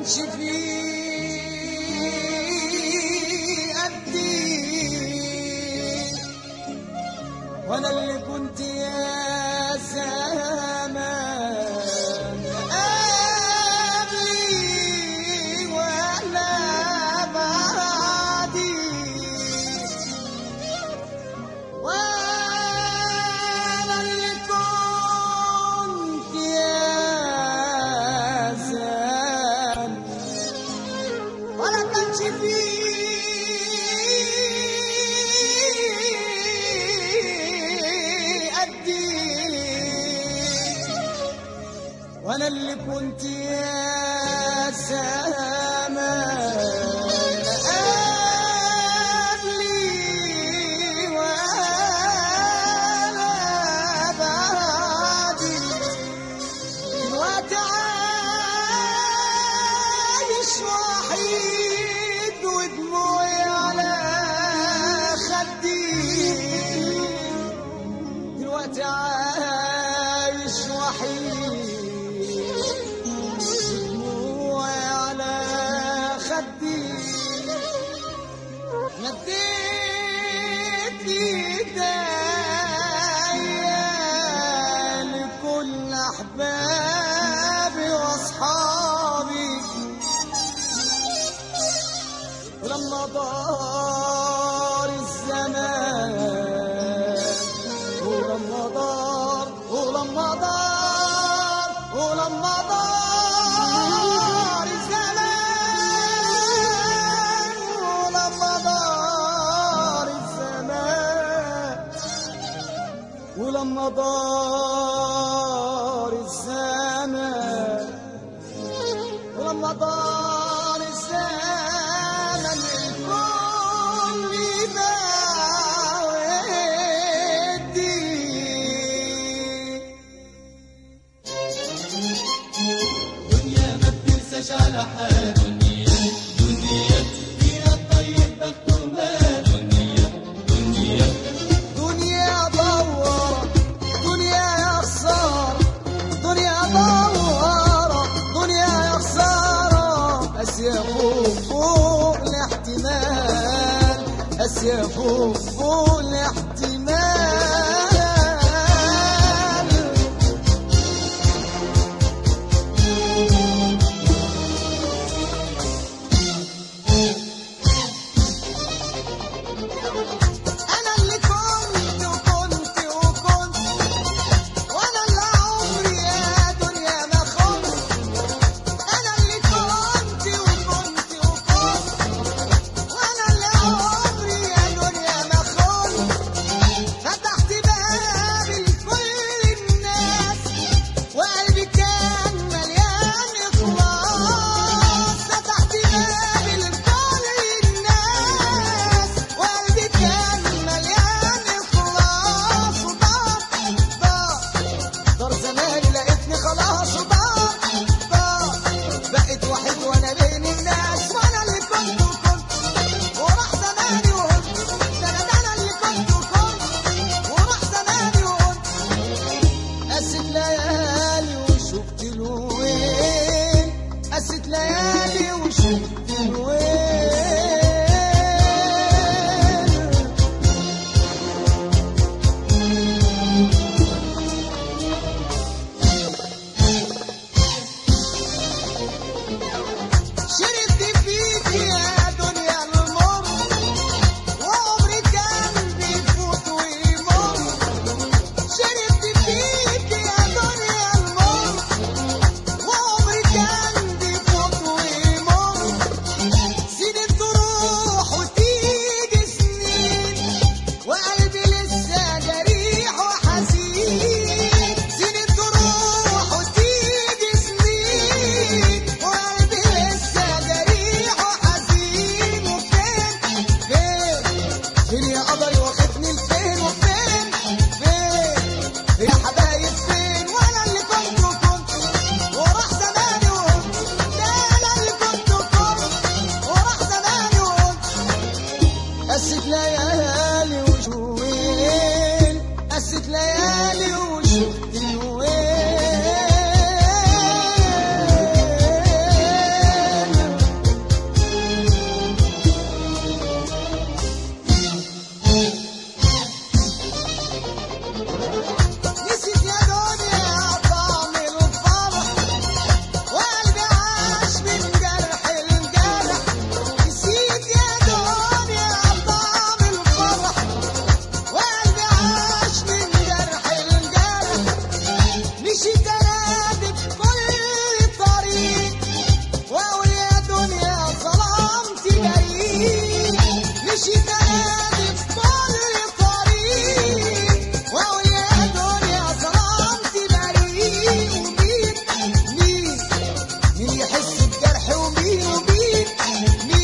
كانش فيه قدي وانا اللي كنت يا زمان قبلي ولا بعدي وانا اللي كنت يا زمان ولا كانش فيه قدي وانا اللي كنت يا زمان قبلي وانا بعدي دلوقتي عايش وحيد ودموعي على خدي دلوقتي عايش وحيد ودموعي على خدي مديت ايديا لكل احبابي واصحابي ولما دار الزمان ولما دار ولما دار ولما دار الزمان ولما دار الزمان ولما دار الزمان ولما دار الزمن الكل باع ودي دنيا ما بتنساش على حال دنيا دنيا فيها الطيب مكتوبة دنيا دنيا دنيا دوارة دنيا يا خسارة دنيا دوارة دنيا يا خسارة أسيا فوق فوق الاحتمال أسيا فوق فوق الاحتمال أنا اللي كنت وكنت وكنت وأنا اللي عمري يا دنيا ما خنت أنا اللي كنت وكنت وكنت وأنا اللي عمري يا دنيا ما خنت مين